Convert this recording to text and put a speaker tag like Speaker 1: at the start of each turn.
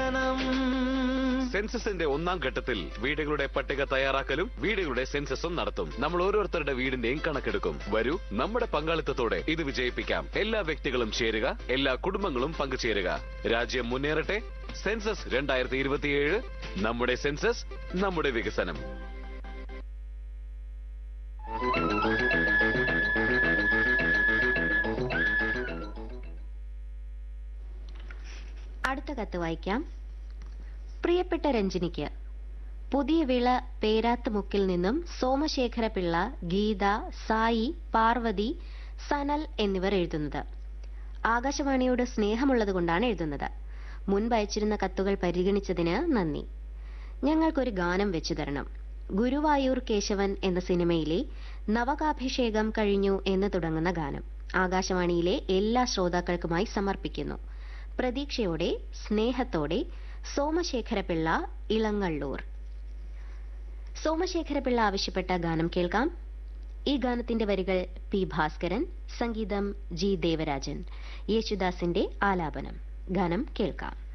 Speaker 1: വികസനം
Speaker 2: സെൻസസിന്റെ ഒന്നാം ഘട്ടത്തിൽ വീടുകളുടെ പട്ടിക തയ്യാറാക്കലും വീടുകളുടെ സെൻസസും നടത്തും നമ്മൾ ഓരോരുത്തരുടെ വീടിന്റെയും കണക്കെടുക്കും വരൂ നമ്മുടെ പങ്കാളിത്തത്തോടെ ഇത് വിജയിപ്പിക്കാം എല്ലാ വ്യക്തികളും ചേരുക എല്ലാ കുടുംബങ്ങളും പങ്കുചേരുക രാജ്യം മുന്നേറട്ടെ സെൻസസ് രണ്ടായിരത്തി ഇരുപത്തിയേഴ് നമ്മുടെ സെൻസസ് നമ്മുടെ വികസനം
Speaker 3: അടുത്ത കത്ത് വായിക്കാം പ്രിയപ്പെട്ട രഞ്ജിനിക്ക് പുതിയ വിള പേരാത്തുമുക്കിൽ നിന്നും സോമശേഖര പിള്ള ഗീത സായി പാർവതി സനൽ എന്നിവർ എഴുതുന്നത് ആകാശവാണിയോട് സ്നേഹമുള്ളതുകൊണ്ടാണ് എഴുതുന്നത് മുൻപ് അയച്ചിരുന്ന കത്തുകൾ പരിഗണിച്ചതിന് നന്ദി ഞങ്ങൾക്കൊരു ഗാനം വെച്ചു തരണം ഗുരുവായൂർ കേശവൻ എന്ന സിനിമയിലെ നവകാഭിഷേകം കഴിഞ്ഞു എന്ന് തുടങ്ങുന്ന ഗാനം ആകാശവാണിയിലെ എല്ലാ ശ്രോതാക്കൾക്കുമായി സമർപ്പിക്കുന്നു പ്രതീക്ഷയോടെ സ്നേഹത്തോടെ സോമശേഖരപിള്ള ഇളങ്ങള്ളൂർ സോമശേഖരപിള്ള ആവശ്യപ്പെട്ട ഗാനം കേൾക്കാം ഈ ഗാനത്തിന്റെ വരികൾ പി ഭാസ്കരൻ സംഗീതം ജി ദേവരാജൻ യേശുദാസിന്റെ ആലാപനം ഗാനം കേൾക്കാം